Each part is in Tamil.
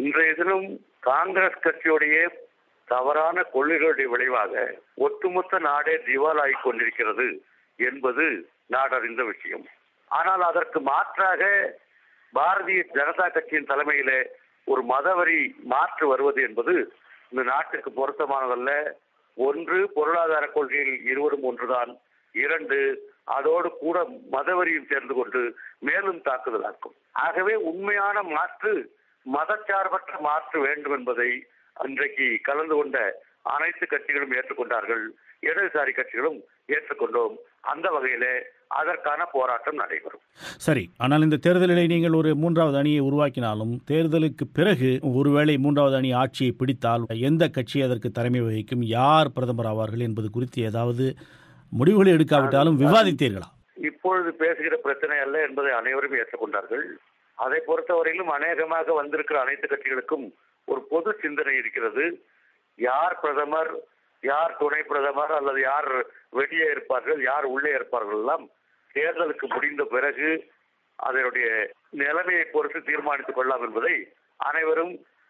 இன்றைய தினம் காங்கிரஸ் கட்சியுடைய தவறான கொள்கைகளுடைய விளைவாக ஒட்டுமொத்த நாடே திவாலாகிக் கொண்டிருக்கிறது என்பது நாடறிந்த விஷயம் ஆனால் அதற்கு மாற்றாக பாரதிய ஜனதா கட்சியின் தலைமையில ஒரு மதவரி மாற்று வருவது என்பது இந்த நாட்டுக்கு பொருத்தமானதல்ல ஒன்று பொருளாதார கொள்கையில் இருவரும் ஒன்றுதான் இரண்டு அதோடு கூட மதவரியும் சேர்ந்து கொண்டு மேலும் தாக்குதலாக்கும் ஆகவே உண்மையான மாற்று மதச்சார்பற்ற மாற்று வேண்டும் என்பதை அன்றைக்கு கலந்து கொண்ட அனைத்து கட்சிகளும் ஏற்றுக்கொண்டார்கள் இடதுசாரி கட்சிகளும் ஏற்றுக்கொண்டோம் அந்த வகையிலே அதற்கான போராட்டம் நடைபெறும் சரி ஆனால் இந்த தேர்தலிலே நீங்கள் ஒரு மூன்றாவது அணியை உருவாக்கினாலும் தேர்தலுக்கு பிறகு ஒருவேளை மூன்றாவது அணி ஆட்சியை பிடித்தால் எந்த கட்சி அதற்கு தலைமை வகிக்கும் யார் பிரதமர் ஆவார்கள் என்பது குறித்து ஏதாவது முடிவுகளை எடுக்காவிட்டாலும் விவாதித்தீர்களா இப்பொழுது பேசுகிற பிரச்சனை அல்ல என்பதை அனைவரும் ஏற்றுக்கொண்டார்கள் அதை பொறுத்தவரையிலும் அநேகமாக வந்திருக்கிற அனைத்து கட்சிகளுக்கும் ஒரு பொது சிந்தனை இருக்கிறது யார் பிரதமர் யார் துணை பிரதமர் அல்லது யார் வெளியே இருப்பார்கள் யார் உள்ளே இருப்பார்கள் எல்லாம் தேர்தலுக்கு முடிந்த பிறகு அதனுடைய நிலைமையை பொறுத்து தீர்மானித்துக் கொள்ளலாம் என்பதை அனைவரும்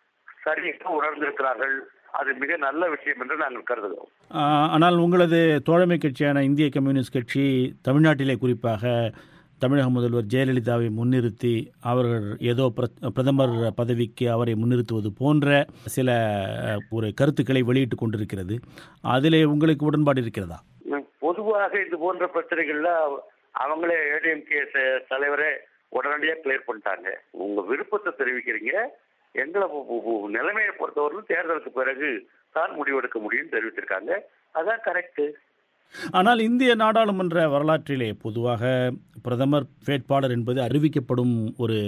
சரியாக உணர்ந்திருக்கிறார்கள் அது மிக நல்ல விஷயம் என்று நாங்கள் கருதுகிறோம் ஆஹ், ஆனால் உங்களது தோழமை கட்சியான இந்திய கம்யூனிஸ்ட் கட்சி தமிழ்நாட்டிலே குறிப்பாக தமிழக முதல்வர் ஜெயலலிதாவை முன்னிறுத்தி அவர்கள் ஏதோ பிர- பிரதமர் பதவிக்கு அவரை முன்னிறுத்துவது போன்ற சில அஹ், ஒரு கருத்துக்களை வெளியிட்டு கொண்டிருக்கிறது அதிலே உங்களுக்கு உடன்பாடு இருக்கிறதா பொதுவாக இது போன்ற பிரச்சனைகள்ல அவங்களே ஏடிஎம்கே தலைவரே உடனடியாக கிளியர் பண்ணிட்டாங்க உங்க விருப்பத்தை தெரிவிக்கிறீங்க எங்களை உ- உ- உ- நிலைமையை பொறுத்தவரையிலும் தேர்தலுக்கு பிறகு தான் முடிவெடுக்க முடியும்னு தெரிவிச்சிருக்காங்க அதான் கரெக்ட் ஆனால் இந்திய நாடாளுமன்ற வரலாற்றிலே பொதுவாக பிரதமர் வேட்பாளர் என்பது அறிவிக்கப்படும் ஒரு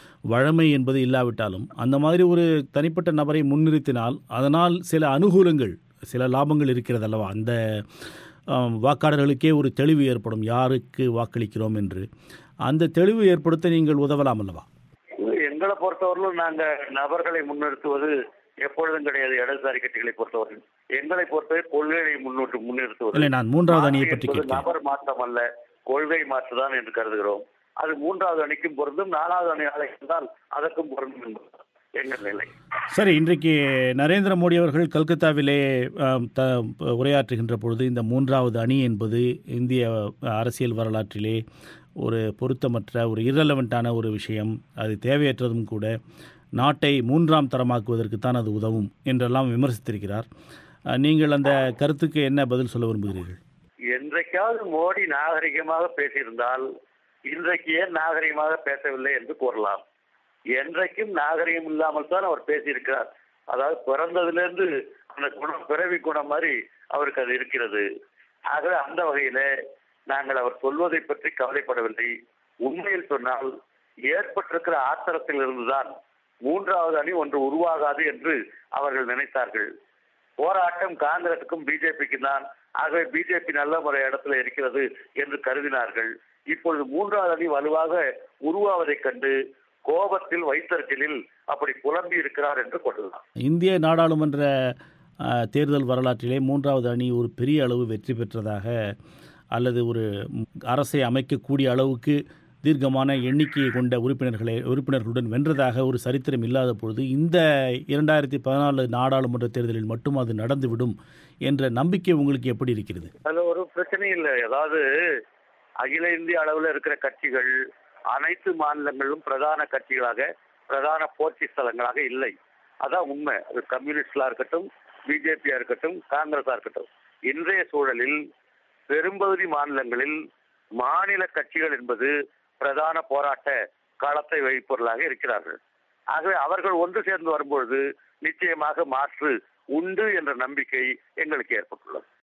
வழமை என்பது இல்லாவிட்டாலும் அந்த மாதிரி ஒரு தனிப்பட்ட நபரை முன்னிறுத்தினால் அதனால் சில அனுகூலங்கள் சில லாபங்கள் இருக்கிறது அல்லவா அந்த ஆம், வாக்காளர்களுக்கே ஒரு தெளிவு ஏற்படும் யாருக்கு வாக்களிக்கிறோம் என்று அந்த தெளிவு ஏற்படுத்த நீங்கள் உதவலாம் அல்லவா எங்களை பொறுத்தவரையிலும் நாங்க நபர்களை முன்னிறுத்துவது எப்பொழுதும் கிடையாது இடதுசாரி கட்சிகளை பொறுத்தவரை எங்களை பொறுத்தவரை கொள்கையை முன்னிட்டு முன்னிறுத்துவது இல்லை நான் மூன்றாவது அணியை மாற்று பற்றி என்பது கேட்கிறேன் நபர் மாற்றம் அல்ல கொள்கை மாற்றுதான் என்று கருதுகிறோம் அது மூன்றாவது அணிக்கும் பொருந்தும் நாலாவது அணி அழைத்தால் அதற்கும் பொருந்தும் என்பது எங்கள் நிலை சரி இன்றைக்கு நரேந்திர மோடி அவர்கள் கல்கத்தாவிலே ஆம், த உரையாற்றுகின்ற பொழுது இந்த மூன்றாவது அணி என்பது இந்திய அரசியல் வரலாற்றிலே ஒரு பொருத்தமற்ற ஒரு இரலவெண்ட்டான ஒரு விஷயம் அது தேவையற்றதும் கூட நாட்டை மூன்றாம் தரமாக்குவதற்குத்தான் அது உதவும் என்றெல்லாம் விமர்சித்திருக்கிறார் அஹ், நீங்கள் அந்த கருத்துக்கு என்ன பதில் சொல்ல விரும்புகிறீர்கள் என்றைக்காவது மோடி நாகரிகமாக பேசியிருந்தால் இன்றைக்கு ஏன் நாகரிகமாக பேசவில்லை என்று கூறலாம் என்றைக்கும் நாகரிகம் இல்லாமல் தான் அவர் பேசியிருக்கிறார் அதாவது பிறந்ததிலிருந்து அந்த குணம் பிறவி குணம் மாதிரி அவருக்கு அது இருக்கிறது ஆகவே அந்த வகையில நாங்கள் அவர் சொல்வதை பற்றி கவலைப்படவில்லை உண்மையில் சொன்னால் ஏற்பட்டிருக்கிற ஆத்திரத்தில் இருந்துதான் மூன்றாவது அணி ஒன்று உருவாகாது என்று அவர்கள் நினைத்தார்கள் போராட்டம் காங்கிரசுக்கும் பிஜேபிக்கும் தான் ஆகவே பிஜேபி நல்ல முறை இடத்துல இருக்கிறது என்று கருதினார்கள் இப்பொழுது மூன்றாவது அணி வலுவாக உருவாவதைக் கண்டு கோபத்தில் வைத்தறிச்சலில் அப்படி புலம்பி இருக்கிறார் என்று கொள்ளலாம் இந்திய நாடாளுமன்ற அஹ், தேர்தல் வரலாற்றிலே மூன்றாவது அணி ஒரு பெரிய அளவு வெற்றி பெற்றதாக அல்லது ஒரு ம், அரசை அமைக்கக்கூடிய அளவுக்கு தீர்க்கமான எண்ணிக்கையை கொண்ட உறுப்பினர்களை உறுப்பினர்களுடன் வென்றதாக ஒரு சரித்திரம் இல்லாத பொழுது இந்த இரண்டாயிரத்தி பதினாலு நாடாளுமன்ற தேர்தலில் மட்டும் அது நடந்துவிடும் என்ற நம்பிக்கை உங்களுக்கு எப்படி இருக்கிறது அதுல ஒரு பிரச்சனையும் இல்லை அதாவது அகில இந்திய அளவில் இருக்கிற கட்சிகள் அனைத்து மாநிலங்களிலும் பிரதான கட்சிகளாக பிரதான போட்டி ஸ்தலங்களாக இல்லை அதான் உண்மை அது கம்யூனிஸ்டா இருக்கட்டும் பிஜேபியா இருக்கட்டும் காங்கிரஸா இருக்கட்டும் இன்றைய சூழலில் பெரும்பகுதி மாநிலங்களில் மாநில கட்சிகள் என்பது பிரதான போராட்ட களத்தை வகிப்பவர்களாக இருக்கிறார்கள் ஆகவே அவர்கள் ஒன்று சேர்ந்து வரும்பொழுது நிச்சயமாக மாற்று உண்டு என்ற நம்பிக்கை எங்களுக்கு ஏற்பட்டுள்ளது